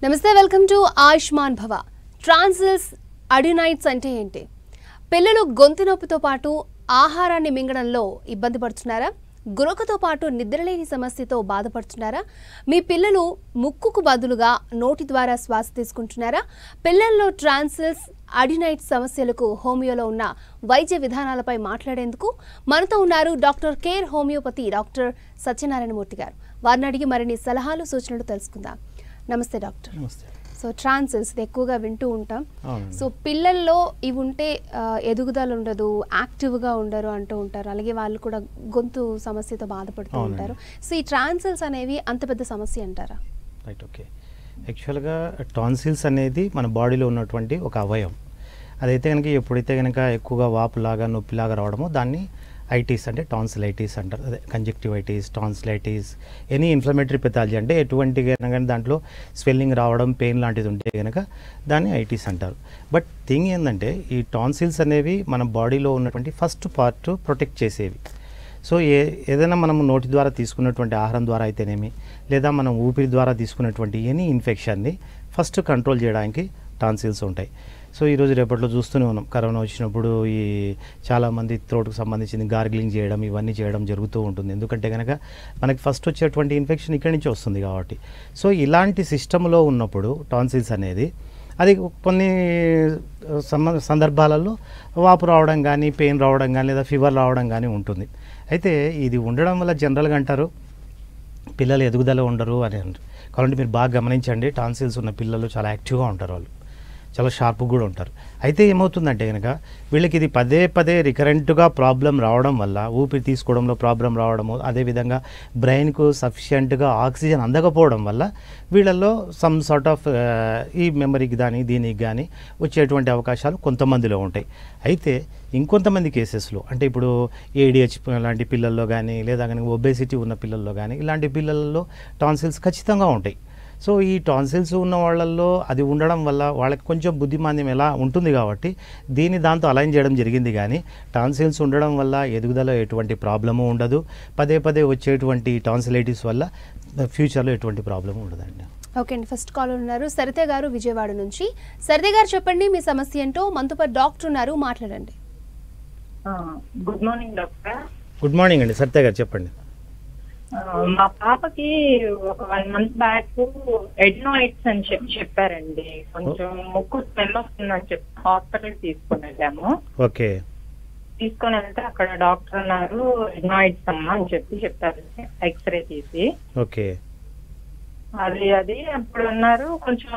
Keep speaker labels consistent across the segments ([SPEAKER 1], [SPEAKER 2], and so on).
[SPEAKER 1] నమస్తే welcome to Ayushman భవ tonsils అడినైట్స్ అంటే ఏంటి పిల్లలు గొంతు నొప్పితో పాటు ఆహారాన్ని మింగడంలో ఇబ్బంది పడుతున్నారా గురకతో పాటు నిద్రలేని సమస్యతో బాధపడుతున్నారా మీ పిల్లలు ముక్కుకు బదులుగా నోటి ద్వారా శ్వాస తీసుకుంటున్నారా పిల్లల్లో ట్రాన్సిల్స్ అడినైట్ సమస్యలకు హోమియోలో ఉన్న వైద్య విధానాలపై మాట్లాడేందుకు మనతో ఉన్నారు doctor care homeopathy doctor Satyanarayanamurthy garu వారిని అడిగి మరిన్ని సలహాలు సూచనలు తెలుసుకుందాం నమస్తే డాక్టర్
[SPEAKER 2] నమస్తే
[SPEAKER 1] సో ట్రాన్సిల్స్ ఇది ఎక్కువగా వింటూ ఉంటాం
[SPEAKER 2] అవునండి.
[SPEAKER 1] సో పిల్లల్లో ఇవి ఉంటే ఆ, ఎదుగుదల ఉండదు యాక్టివ్గా ఉండరు అంటూ ఉంటారు అలాగే వాళ్ళు కూడా గొంతు సమస్యతో బాధపడుతూ
[SPEAKER 2] అవునండి.
[SPEAKER 1] ఉంటారు సో ఈ ట్రాన్సిల్స్ అనేవి అంత పెద్ద సమస్య అంటారా
[SPEAKER 2] రైట్ ఓకే యాక్చువల్గా టాన్సిల్స్ అనేది మన బాడీలో ఉన్నటువంటి ఒక అవయవం అదైతే కనుక ఎప్పుడైతే కనుక ఎక్కువగా వాపులాగా నొప్పిలాగా రావడమో దాన్ని ఐటీస్ అంటే టాన్సిలైటిస్ అంటారు అదే conjunctivitis tonsillitis any inflammatory pathology అంటే ఎటువంటి కానీ దాంట్లో స్వెల్లింగ్ రావడం పెయిన్ లాంటిది ఉంటే కనుక దాన్ని ఐటీస్ అంటారు బట్ థింగ్ ఏంటంటే ఈ టాన్సిల్స్ అనేవి మన బాడీలో ఉన్నటువంటి ఫస్ట్ పార్ట్ ప్రొటెక్ట్ చేసేవి సో ఏ ఏదైనా మనం నోటి ద్వారా తీసుకున్నటువంటి ఆహారం ద్వారా అయితేనేమి లేదా మనం ఊపిరి ద్వారా తీసుకున్నటువంటి ఎనీ ఇన్ఫెక్షన్ని ఫస్ట్ కంట్రోల్ చేయడానికి టాన్సిల్స్ ఉంటాయి సో ఈరోజు రేపట్లో చూస్తూనే ఉన్నాం కరోనా వచ్చినప్పుడు ఈ చాలామంది త్రోట్కు సంబంధించింది గార్గిలింగ్ చేయడం ఇవన్నీ చేయడం జరుగుతూ ఉంటుంది ఎందుకంటే కనుక మనకి ఫస్ట్ వచ్చేటువంటి ఇన్ఫెక్షన్ ఇక్కడి నుంచి వస్తుంది కాబట్టి సో ఇలాంటి సిస్టంలో ఉన్నప్పుడు టాన్సిల్స్ అనేది అది కొన్ని సంద సందర్భాలలో వాపు రావడం కానీ పెయిన్ రావడం కానీ లేదా ఫీవర్ రావడం కానీ ఉంటుంది అయితే ఇది ఉండడం వల్ల జనరల్గా అంటారు పిల్లలు ఎదుగుదల ఉండరు అని అంటారు కాబట్టి మీరు బాగా గమనించండి టాన్సిల్స్ ఉన్న పిల్లలు చాలా యాక్టివ్గా ఉంటారు వాళ్ళు చాలా షార్ప్ కూడా ఉంటారు అయితే ఏమవుతుందంటే కనుక వీళ్ళకి ఇది పదే పదే రికరెంట్గా ప్రాబ్లం రావడం వల్ల ఊపిరి తీసుకోవడంలో ప్రాబ్లం రావడము అదేవిధంగా బ్రెయిన్కు సఫిషియెంట్గా ఆక్సిజన్ అందకపోవడం వల్ల వీళ్ళల్లో సమ్ సార్ట్ ఆఫ్ ఈ మెమరీకి కానీ దీనికి కానీ వచ్చేటువంటి అవకాశాలు కొంతమందిలో ఉంటాయి అయితే ఇంకొంతమంది కేసెస్లో అంటే ఇప్పుడు ఏడిహెచ్ లాంటి పిల్లల్లో కానీ లేదా కనుక ఒబేసిటీ ఉన్న పిల్లల్లో కానీ ఇలాంటి పిల్లల్లో టాన్సిల్స్ ఖచ్చితంగా ఉంటాయి సో ఈ టాన్సిల్స్ ఉన్న వాళ్ళల్లో అది ఉండడం వల్ల వాళ్ళకి కొంచెం బుద్ధిమాంద్యం ఎలా ఉంటుంది కాబట్టి దీన్ని దాంతో అలైన్ చేయడం జరిగింది కానీ టాన్సిల్స్ ఉండడం వల్ల ఎదుగుదల ఎటువంటి ప్రాబ్లము ఉండదు పదే పదే వచ్చేటువంటి టాన్సిలైటిస్ వల్ల ఫ్యూచర్లో ఎటువంటి ప్రాబ్లము ఉండదండి
[SPEAKER 1] ఓకే అండి ఫస్ట్ కాల్ ఉన్నారు సరిత గారు విజయవాడ నుంచి సరిత గారు చెప్పండి మీ సమస్య ఏంటో మనతో పాటు డాక్టర్ ఉన్నారు మాట్లాడండి
[SPEAKER 3] good morning doctor
[SPEAKER 2] good morning అండి సత్య గారు చెప్పండి
[SPEAKER 3] ఆ, మా పాపకి ఒక వన్ మంత్ బ్యాక్ ఎడ్నోయిడ్స్ అని చెప్పి చెప్పారండి కొంచెం ముక్కు స్మెల్ వస్తుందని చెప్పి హాస్పిటల్ తీసుకొని వెళ్ళాము
[SPEAKER 2] ఓకే
[SPEAKER 3] తీసుకొని వెళ్తే అక్కడ డాక్టర్ అన్నారు ఎడ్నోయిడ్స్ అమ్మా అని చెప్పి చెప్పారు ఎక్స్రే తీసి
[SPEAKER 2] ఓకే
[SPEAKER 3] అది అది అప్పుడు అన్నారు కొంచెం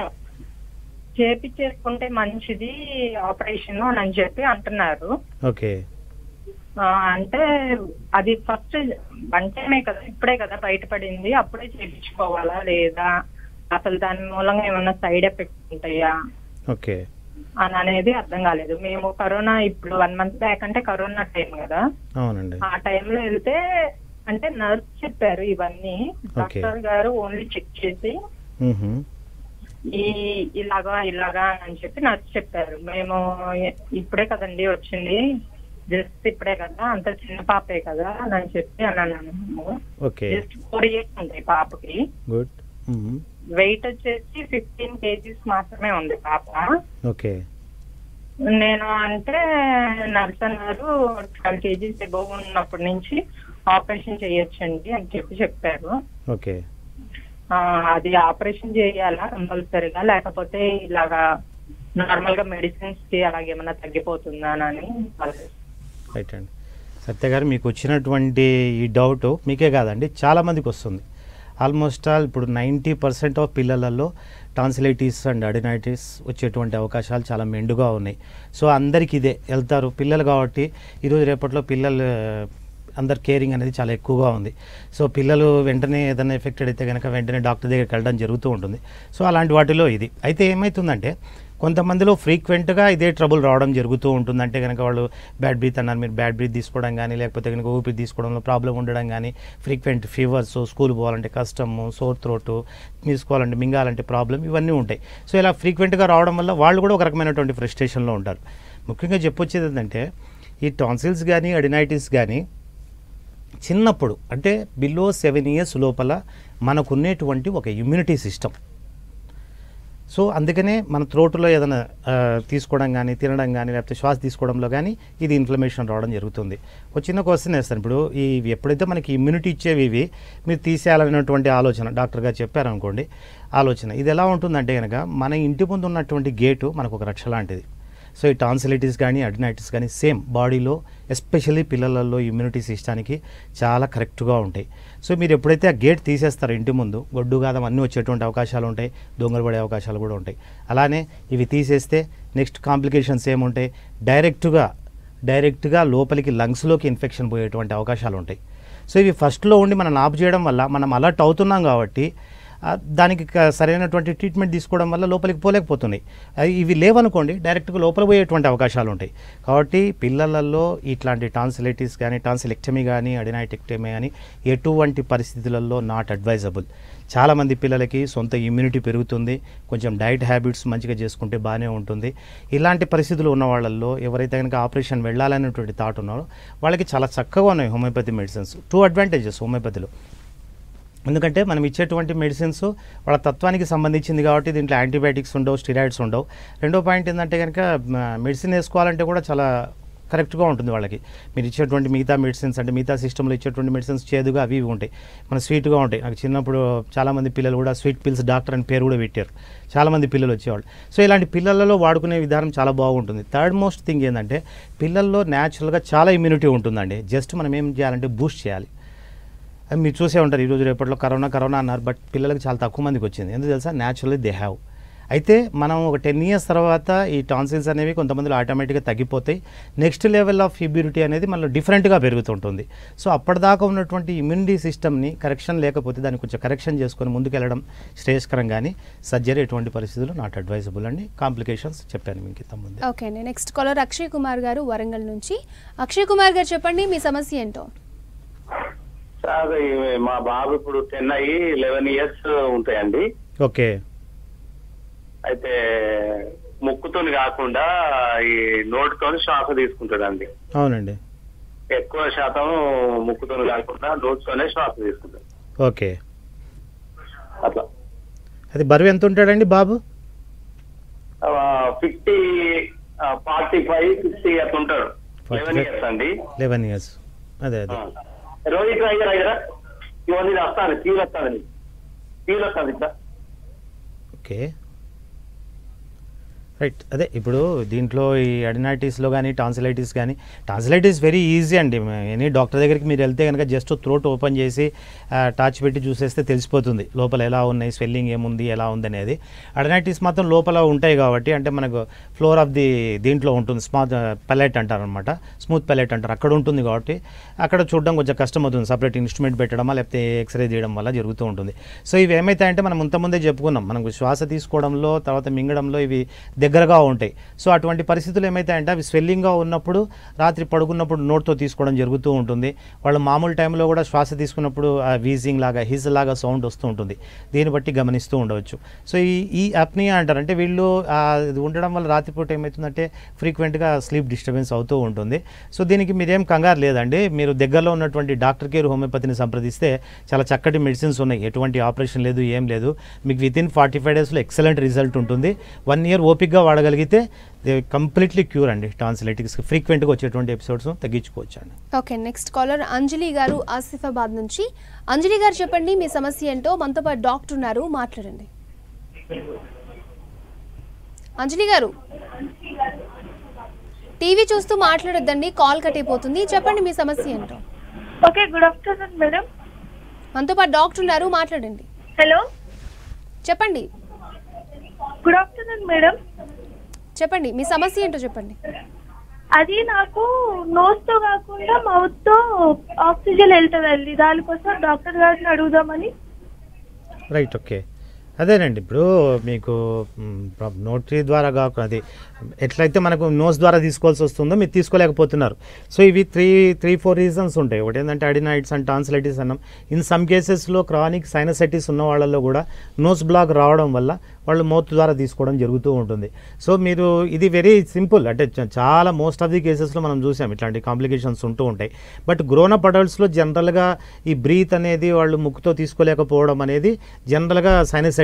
[SPEAKER 3] చేపించేసుకుంటే మంచిది ఆపరేషన్ అని చెప్పి అంటున్నారు
[SPEAKER 2] ఓకే
[SPEAKER 3] ఆ, అంటే అది ఫస్ట్ వన్ టైమే కదా ఇప్పుడే కదా బయటపడింది అప్పుడే చేయించుకోవాలా లేదా అసలు దాని మూలంగా ఏమన్నా సైడ్ ఎఫెక్ట్స్ ఉంటాయా
[SPEAKER 2] ఓకే
[SPEAKER 3] అని అనేది అర్థం కాలేదు మేము కరోనా ఇప్పుడు వన్ మంత్ బ్యాక్ అంటే కరోనా టైం కదా
[SPEAKER 2] అవునండి
[SPEAKER 3] ఆ టైంలో వెళ్తే అంటే నర్స్ చెప్పారు ఇవన్నీ డాక్టర్ గారు ఓన్లీ చెక్ చేసి
[SPEAKER 2] మ్హూ.
[SPEAKER 3] ఈ ఇలాగా ఇలాగా అని చెప్పి నర్స్ చెప్పారు మేము ఎ- ఇప్పుడే కదండి వచ్చింది జస్ట్ ఇప్పుడే కదా అంత చిన్న పాపే కదా అని చెప్పి అన్నాను
[SPEAKER 2] ఓకే
[SPEAKER 3] జస్ట్ ఫోర్ ఇయర్స్ ఉంది పాపకి
[SPEAKER 2] గుడ్ మ్మ్.
[SPEAKER 3] వెయిట్ వచ్చేసి ఫిఫ్టీన్ కేజీస్ మాత్రమే ఉంది పాప
[SPEAKER 2] ఓకే
[SPEAKER 3] నేను అంటే నర్స్ అన్నారు ట్వెల్వ్ కేజీస్ ఎబోవ్ ఉన్నప్పటి నుంచి ఆపరేషన్ చేయొచ్చండి అని చెప్పి చెప్పారు
[SPEAKER 2] ఓకే
[SPEAKER 3] ఆ, అది ఆపరేషన్ చేయాలా కంపల్సరీగా లేకపోతే ఇలాగా నార్మల్ గా మెడిసిన్స్ కి అలాగేమన్నా తగ్గిపోతుందా అని
[SPEAKER 2] రైట్ అండి సత్య గారు మీకు వచ్చినటువంటి ఈ డౌట్ మీకే కాదండి చాలా మందికి వస్తుంది ఆల్మోస్ట్ ఆల్ ఇప్పుడు నైంటీ పర్సెంట్ ఆఫ్ పిల్లలలో టాన్సిలైటిస్ అండ్ అడినైటిస్ వచ్చేటువంటి అవకాశాలు చాలా మెండుగా ఉన్నాయి సో అందరికి ఇదే వెళ్తారు పిల్లలు కాబట్టి ఈరోజు రేపట్లో పిల్లలు అందరు కేరింగ్ అనేది చాలా ఎక్కువగా ఉంది సో పిల్లలు వెంటనే ఏదైనా ఎఫెక్టెడ్ అయితే కనుక వెంటనే డాక్టర్ దగ్గరికి వెళ్ళడం జరుగుతూ ఉంటుంది సో అలాంటి వాటిలో ఇది అయితే ఏమవుతుందంటే కొంతమందిలో ఫ్రీక్వెంట్గా ఇదే ట్రబుల్ రావడం జరుగుతూ ఉంటుంది అంటే కనుక వాళ్ళు బ్యాడ్ బ్రీత్ అన్నారు మీరు బ్యాడ్ బ్రీత్ తీసుకోవడం కానీ లేకపోతే కనుక ఊపిరి తీసుకోవడంలో ప్రాబ్లం ఉండడం కానీ ఫ్రీక్వెంట్ ఫీవర్స్ స్కూల్ పోవాలంటే కష్టము సోర్ త్రోట్ తీసుకోవాలంటే మింగాలంటే ప్రాబ్లం ఇవన్నీ ఉంటాయి సో ఇలా ఫ్రీక్వెంట్గా రావడం వల్ల వాళ్ళు కూడా ఒక రకమైనటువంటి ఫ్రస్ట్రేషన్లో ఉంటారు ముఖ్యంగా చెప్పొచ్చేది ఏంటంటే ఈ టాన్సిల్స్ కానీ అడినైటిస్ కానీ చిన్నప్పుడు అంటే బిలో సెవెన్ ఇయర్స్ లోపల మనకున్నటువంటి ఒక ఇమ్యూనిటీ సిస్టమ్ సో అందుకనే మన త్రోటులో ఏదైనా ఆ, తీసుకోవడం కానీ తినడం కానీ లేకపోతే శ్వాస తీసుకోవడంలో కానీ ఇది ఇన్ఫ్లమేషన్ రావడం జరుగుతుంది ఒక చిన్న క్వశ్చన్ వేస్తాను ఇప్పుడు ఈ ఎప్పుడైతే మనకి ఇమ్యూనిటీ ఇచ్చేవి ఇవి మీరు తీసేయాలనేటువంటి ఆలోచన డాక్టర్ గారు చెప్పారనుకోండి ఆలోచన ఇది ఎలా ఉంటుందంటే కనుక మన ఇంటి ముందు ఉన్నటువంటి గేటు మనకు ఒక రక్ష లాంటిది సో ఈ టాన్సిలిటీస్ కానీ అడినైటిస్ కానీ సేమ్ బాడీలో ఎస్పెషల్లీ పిల్లలలో ఇమ్యూనిటీ సిస్టానికి చాలా కరెక్ట్గా ఉంటాయి సో మీరు ఎప్పుడైతే ఆ గేట్ తీసేస్తారో ఇంటి ముందు గొడ్డు గాదం అన్నీ వచ్చేటువంటి అవకాశాలు ఉంటాయి దొంగలు పడే అవకాశాలు కూడా ఉంటాయి అలానే ఇవి తీసేస్తే నెక్స్ట్ కాంప్లికేషన్స్ ఏముంటాయి డైరెక్ట్గా డైరెక్ట్గా లోపలికి లంగ్స్లోకి ఇన్ఫెక్షన్ పోయేటువంటి అవకాశాలు ఉంటాయి సో ఇవి ఫస్ట్లో ఉండి మనం ఆపు చేయడం వల్ల మనం అలర్ట్ అవుతున్నాం కాబట్టి ఆ, దానికి క- సరైనటువంటి ట్రీట్మెంట్ తీసుకోవడం వల్ల లోపలికి పోలేకపోతున్నాయి అవి ఇవి లేవనుకోండి డైరెక్ట్గా లోపల పోయేటువంటి అవకాశాలు ఉంటాయి కాబట్టి పిల్లలలో ఇట్లాంటి టాన్సిలైటిస్ కానీ టాన్సిలెక్టమీ కానీ అడినైటెక్టమీ కానీ ఎటువంటి పరిస్థితులలో నాట్ అడ్వైజబుల్ చాలామంది పిల్లలకి సొంత ఇమ్యూనిటీ పెరుగుతుంది కొంచెం డైట్ హ్యాబిట్స్ మంచిగా చేసుకుంటే బాగానే ఉంటుంది ఇలాంటి పరిస్థితులు ఉన్న వాళ్ళల్లో ఎవరైతే కనుక ఆపరేషన్ వెళ్ళాలనేటువంటి థాట్ ఉన్నారో వాళ్ళకి చాలా చక్కగా ఉన్నాయి హోమియోపతి మెడిసిన్స్ టూ అడ్వాంటేజెస్ హోమియోపతిలో ఎందుకంటే మనం ఇచ్చేటువంటి మెడిసిన్స్ వాళ్ళ తత్వానికి సంబంధించింది కాబట్టి దీంట్లో యాంటీబయాటిక్స్ ఉండవు స్టిరాయిడ్స్ ఉండవు రెండో పాయింట్ ఏంటంటే కనుక మెడిసిన్ వేసుకోవాలంటే కూడా చాలా కరెక్ట్గా ఉంటుంది వాళ్ళకి మీరు ఇచ్చేటువంటి మిగతా మెడిసిన్స్ అంటే మిగతా సిస్టంలో ఇచ్చేటువంటి మెడిసిన్స్ చేదుగా అవి ఇవి ఉంటాయి మన స్వీట్గా ఉంటాయి నాకు చిన్నప్పుడు చాలామంది పిల్లలు కూడా స్వీట్ పిల్స్ డాక్టర్ అని పేరు కూడా పెట్టారు చాలామంది పిల్లలు వచ్చేవాళ్ళు సో ఇలాంటి పిల్లలలో వాడుకునే విధానం చాలా బాగుంటుంది థర్డ్ మోస్ట్ థింగ్ ఏంటంటే పిల్లల్లో న్యాచురల్గా చాలా ఇమ్యూనిటీ ఉంటుందండి జస్ట్ మనం ఏం చేయాలంటే బూస్ట్ చేయాలి అది మీరు చూసే ఉంటారు ఈరోజు రేపట్లో కరోనా కరోనా అన్నారు బట్ పిల్లలకి చాలా తక్కువ మందికి వచ్చింది ఎందుకు తెలుసా న్యాచురల్లీ దే హ్యావ్ అయితే మనం ఒక టెన్ ఇయర్స్ తర్వాత ఈ టాన్సిల్స్ అనేవి కొంతమందిలో ఆటోమేటిక్గా తగ్గిపోతాయి నెక్స్ట్ లెవెల్ ఆఫ్ ఇమ్యూనిటీ అనేది మనలో డిఫరెంట్గా పెరుగుతుంటుంది సో అప్పటిదాకా ఉన్నటువంటి ఇమ్యూనిటీ సిస్టమ్ని కరెక్షన్ లేకపోతే దాన్ని కొంచెం కరెక్షన్ చేసుకొని ముందుకెళ్ళడం శ్రేయస్కరం కానీ సర్జరీ ఎటువంటి పరిస్థితుల్లో నాట్ అడ్వైజబుల్ అండి కాంప్లికేషన్స్ చెప్పాను మీకు ఇంత ముందే
[SPEAKER 1] ఓకే అండి నెక్స్ట్ కాలర్ అక్షయ్ కుమార్ గారు వరంగల్ నుంచి అక్షయ్ కుమార్ గారు చెప్పండి మీ సమస్య ఏంటో
[SPEAKER 4] సార్ ఇవి మా బాబు ఇప్పుడు టెన్ అయ్యి లెవెన్ ఇయర్స్ ఉంటాయండి
[SPEAKER 2] ఓకే
[SPEAKER 4] అయితే ముక్కుతోని కాకుండా ఈ నోటితోని శ్వాస తీసుకుంటాడండి
[SPEAKER 2] అవునండి
[SPEAKER 4] ఎక్కువ శాతం ముక్కుతోని కాకుండా నోటితోనే శ్వాస తీసుకుంటాడు
[SPEAKER 2] ఓకే
[SPEAKER 4] అట్లా
[SPEAKER 2] అది బరువు ఎంత ఉంటాడండి బాబు
[SPEAKER 4] ఫిఫ్టీ ఫార్టీ ఫైవ్ ఫిఫ్టీ అట్లా ఉంటాడు
[SPEAKER 2] 45.
[SPEAKER 4] లెవెన్ ఇయర్స్ అండి
[SPEAKER 2] లెవెన్ ఇయర్స్ అదే అదే
[SPEAKER 4] రోహిత్ అయ్యారు అయ్యారా ఇవన్నీ వస్తాను తీరు వస్తాను తీరు వస్తాను ఇట్లా
[SPEAKER 2] ఓకే రైట్ అదే ఇప్పుడు దీంట్లో ఈ అడినాటిస్లో కానీ టాన్సిలైటిస్ కానీ టాన్సిలైటిస్ వెరీ ఈజీ అండి ఎనీ డాక్టర్ దగ్గరికి మీరు వెళ్తే కనుక జస్ట్ థ్రోట్ ఓపెన్ చేసి టార్చ్ పెట్టి చూసేస్తే తెలిసిపోతుంది లోపల ఎలా ఉన్నాయి స్వెల్లింగ్ ఏముంది ఎలా ఉంది అనేది అడినాటిస్ మాత్రం లోపల ఉంటాయి కాబట్టి అంటే మనకు ఫ్లోర్ ఆఫ్ ది దీంట్లో ఉంటుంది స్మాత్ పెలెట్ అంటారు అనమాట స్మూత్ పెలెట్ అంటారు అక్కడ ఉంటుంది కాబట్టి అక్కడ చూడడం కొంచెం కష్టం అవుతుంది సపరేట్ ఇన్స్ట్రుమెంట్ పెట్టడమా లేకపోతే ఎక్స్రే తీయడం వల్ల జరుగుతూ ఉంటుంది సో ఇవి ఏమైతాయంటే మనం ముందే చెప్పుకున్నాం మనకు శ్వాస తీసుకోవడంలో తర్వాత మింగడంలో ఇవి దగ్గరగా ఉంటాయి సో అటువంటి పరిస్థితులు ఏమైతాయంటే అవి స్వెల్లింగ్గా ఉన్నప్పుడు రాత్రి పడుకున్నప్పుడు నోట్తో తీసుకోవడం జరుగుతూ ఉంటుంది వాళ్ళు మామూలు టైంలో కూడా శ్వాస తీసుకున్నప్పుడు ఆ వీజింగ్ లాగా హిజ్ లాగా సౌండ్ వస్తూ ఉంటుంది దీన్ని బట్టి గమనిస్తూ ఉండవచ్చు సో ఈ ఈ అప్నియా అంటారు అంటే వీళ్ళు ఆ, ఇది ఉండడం వల్ల రాత్రిపూట ఏమవుతుందంటే ఫ్రీక్వెంట్గా స్లీప్ డిస్టర్బెన్స్ అవుతూ ఉంటుంది సో దీనికి మీరేం కంగారు లేదండి మీరు దగ్గరలో ఉన్నటువంటి డాక్టర్ కేర్ హోమియోపతిని సంప్రదిస్తే చాలా చక్కటి మెడిసిన్స్ ఉన్నాయి ఎటువంటి ఆపరేషన్ లేదు ఏం లేదు మీకు విత్ ఇన్ ఫార్టీ ఫైవ్ డేస్లో ఎక్సలెంట్ రిజల్ట్ ఉంటుంది వన్ ఇయర్ ఓపిక్గా వాడగలిగితే కంప్లీట్లీ క్యూర్ అండి టాన్సిలైటిక్స్ ఫ్రీక్వెంట్గా వచ్చేటువంటి ఎపిసోడ్స్ తగ్గించుకోవచ్చు అండి
[SPEAKER 1] ఓకే నెక్స్ట్ కాలర్ అంజలి గారు ఆసిఫాబాద్ నుంచి అంజలి గారు చెప్పండి మీ సమస్య ఏంటో మనతో పాటు డాక్టర్ ఉన్నారు మాట్లాడండి అంజలి గారు టీవీ చూస్తూ మాట్లాడొద్దండి కాల్ కట్ అయిపోతుంది చెప్పండి మీ సమస్య ఏంటో
[SPEAKER 5] ఓకే గుడ్ ఆఫ్టర్నూన్ మేడం
[SPEAKER 1] మనతో పాటు డాక్టర్ ఉన్నారు మాట్లాడండి
[SPEAKER 5] హలో
[SPEAKER 1] చెప్పండి
[SPEAKER 5] గుడ్ ఆఫ్టర్నూన్ మేడం
[SPEAKER 1] చెప్పండి మీ సమస్య ఏంటో చెప్పండి
[SPEAKER 5] అది నాకు నోస్ తో కాకుండా మౌత్ తో ఆక్సిజన్ వెళ్తుందండి దానికోసం డాక్టర్ గారిని అడుగుదామని
[SPEAKER 2] రైట్ ఓకే అదేనండి ఇప్పుడు మీకు నోటరీ ద్వారా కాకుండా అది ఎట్లయితే మనకు నోస్ ద్వారా తీసుకోవాల్సి వస్తుందో మీరు తీసుకోలేకపోతున్నారు సో ఇవి త్రీ త్రీ ఫోర్ రీజన్స్ ఉంటాయి ఒకటి ఏంటంటే అడినైట్స్ అండ్ టాన్సిలైటిస్ అన్నాం ఇన్ సమ్ కేసెస్లో క్రానిక్ సైనసైటిస్ ఉన్న వాళ్ళల్లో కూడా నోస్ బ్లాక్ రావడం వల్ల వాళ్ళు మౌత్ ద్వారా తీసుకోవడం జరుగుతూ ఉంటుంది సో మీరు ఇది వెరీ సింపుల్ అంటే చ- చాలా మోస్ట్ ఆఫ్ ది కేసెస్లో మనం చూసాం ఇట్లాంటి కాంప్లికేషన్స్ ఉంటూ ఉంటాయి బట్ గ్రోన్ అప్ అడల్ట్స్లో జనరల్గా ఈ బ్రీత్ అనేది వాళ్ళు ముక్కుతో తీసుకోలేకపోవడం అనేది జనరల్గా సైనసైటిస్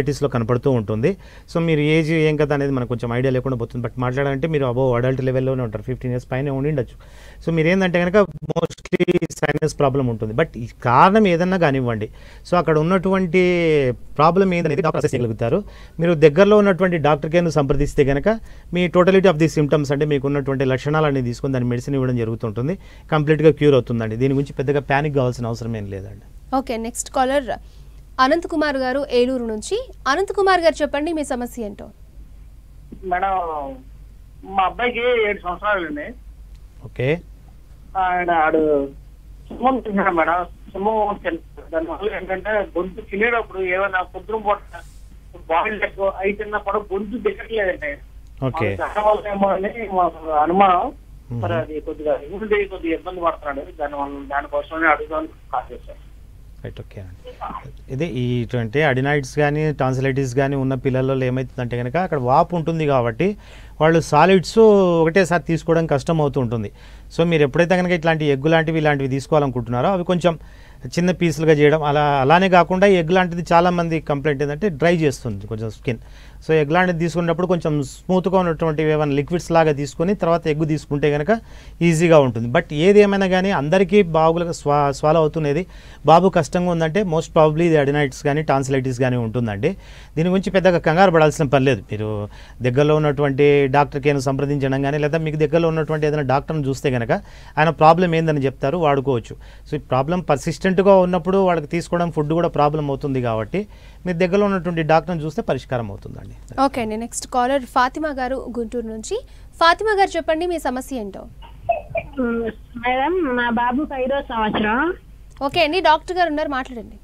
[SPEAKER 2] టాన్సిలైటిస్లో కనపడుతూ ఉంటుంది సో మీరు ఏజ్ ఏం కదా అనేది మనకు కొంచెం ఐడియా లేకుండా పోతుంది బట్ మాట్లాడాలంటే మీరు అబోవ్ అడల్ట్ లెవెల్లోనే ఉంటారు ఫిఫ్టీన్ ఇయర్స్ పైన ఉండి ఉండొచ్చు సో మీరు ఏంటంటే కనుక మోస్ట్లీ సైనస్ ప్రాబ్లం ఉంటుంది బట్ ఈ కారణం ఏదన్నా కానివ్వండి సో అక్కడ ఉన్నటువంటి ప్రాబ్లం ఏందనేది డాక్టర్ అసెస్ చేయగలుగుతారు మీరు దగ్గరలో ఉన్నటువంటి డాక్టర్ కేర్ను సంప్రదిస్తే కనుక మీ టోటలిటీ ఆఫ్ ది సిమ్టమ్స్ అంటే మీకు ఉన్నటువంటి లక్షణాలన్నీ తీసుకొని దాని మెడిసిన్ ఇవ్వడం జరుగుతుంటుంది కంప్లీట్గా క్యూర్ అవుతుందండి దీని గురించి పెద్దగా ప్యానిక్ కావాల్సిన అవసరం ఏం లేదండి
[SPEAKER 1] okay next caller Anant Kumar garu Eluru నుంచి అనంత్ కుమార్ గారు చెప్పండి మీ సమస్య ఏంటో
[SPEAKER 6] మేడం మా అబ్బాయికి ఏడు సంవత్సరాలు అండి
[SPEAKER 2] ఓకే
[SPEAKER 6] ఆయన ఆడు సింహం తిన్నాడు మేడం సింహం తిన్నాడు దానివల్ల ఏంటంటే గొంతు తినేటప్పుడు ఏమైనా పొద్దున పూట బాయిల్ ఎక్కువ అయి తిన్నా కూడా గొంతు దిగట్లేదండి
[SPEAKER 2] ఓకే
[SPEAKER 6] దానివల్ల ఏమో అని మాకు అనుమానం
[SPEAKER 2] మ్మ్.
[SPEAKER 6] మరి అది కొద్దిగా ఇమ్యూనిటీ కొద్దిగా ఇబ్బంది పడుతున్నాడు దానివల్ల దానికోసమే అడుగుదామని కాల్ చేశాను
[SPEAKER 2] రైట్ ఓకే అండి ఇదే ఇటువంటి అడినాయిడ్స్ కానీ టాన్సిలైటిస్ కానీ ఉన్న పిల్లల్లో ఏమవుతుందంటే కనుక అక్కడ వాపు ఉంటుంది కాబట్టి వాళ్ళు సాలిడ్స్ ఒకటేసారి తీసుకోవడం కష్టం అవుతూ ఉంటుంది సో మీరు ఎప్పుడైతే కనుక ఇట్లాంటి ఎగ్గు లాంటివి ఇలాంటివి తీసుకోవాలనుకుంటున్నారో అవి కొంచెం చిన్న పీసులుగా చేయడం అలా అలానే కాకుండా ఎగ్ లాంటిది చాలామంది కంప్లైంట్ ఏంటంటే డ్రై చేస్తుంది కొంచెం స్కిన్ సో ఎగ్ లాంటిది తీసుకున్నప్పుడు కొంచెం స్మూత్గా ఉన్నటువంటి ఏమైనా లిక్విడ్స్ లాగా తీసుకొని తర్వాత ఎగ్గు తీసుకుంటే కనుక ఈజీగా ఉంటుంది బట్ ఏది ఏమైనా కానీ అందరికీ బాగులుగా స్వా స్వాలో అవుతున్నది బాబు కష్టంగా ఉందంటే మోస్ట్ ప్రాబ్లీ ఇది అడినైటిస్ కానీ టాన్సిలైటిస్ కానీ ఉంటుందండి దీని గురించి పెద్దగా కంగారు పడాల్సిన పని లేదు మీరు దగ్గరలో ఉన్నటువంటి డాక్టర్కి ఏమైనా సంప్రదించడం కానీ లేదా మీకు దగ్గరలో ఉన్నటువంటి ఏదైనా డాక్టర్ని చూస్తే కనుక ఆయన ప్రాబ్లం ఏందని చెప్తారు వాడుకోవచ్చు సో ఈ ప్రాబ్లం పర్సిస్టెంట్గా ఉన్నప్పుడు వాళ్ళకి తీసుకోవడం ఫుడ్ కూడా ప్రాబ్లం అవుతుంది కాబట్టి మీరు దగ్గరలో ఉన్నటువంటి డాక్టర్ని చూస్తే పరిష్కారం అవుతుందండి
[SPEAKER 1] ఓకే అండి నెక్స్ట్ కాలర్ ఫాతిమా గారు గుంటూరు నుంచి ఫాతిమా గారు చెప్పండి మీ సమస్య ఏంటో
[SPEAKER 7] మేడం మా బాబుకి ఐదో సంవత్సరం
[SPEAKER 1] ఓకే అండి డాక్టర్ గారు ఉన్నారు మాట్లాడండి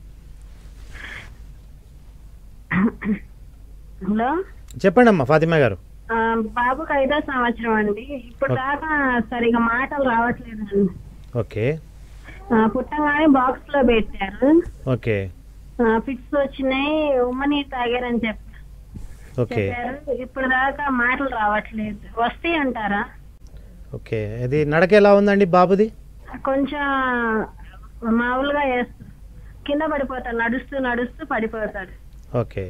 [SPEAKER 7] హలో
[SPEAKER 2] చెప్పండి అమ్మా ఫాతిమా గారు
[SPEAKER 7] ఆ, బాబుకి ఐదో సంవత్సరం అండి ఇప్పుడు దాకా సరిగా మాటలు రావట్లేదండి
[SPEAKER 2] ఓకే
[SPEAKER 7] ఆ, పుట్టగానే బాక్స్ లో పెట్టారు
[SPEAKER 2] ఓకే
[SPEAKER 7] ఫిట్స్ వచ్చినాయి ఉమ్మని తాగారని చెప్పి
[SPEAKER 2] ఓకే
[SPEAKER 7] చెప్పారు ఇప్పుడు దాకా మాటలు రావట్లేదు వస్తాయి అంటారా
[SPEAKER 2] ఓకే అది నడక ఎలా ఉందండి బాబుది
[SPEAKER 7] కొంచెం మామూలుగా వేస్తా కింద పడిపోతాడు నడుస్తూ నడుస్తూ పడిపోతాడు
[SPEAKER 2] ఓకే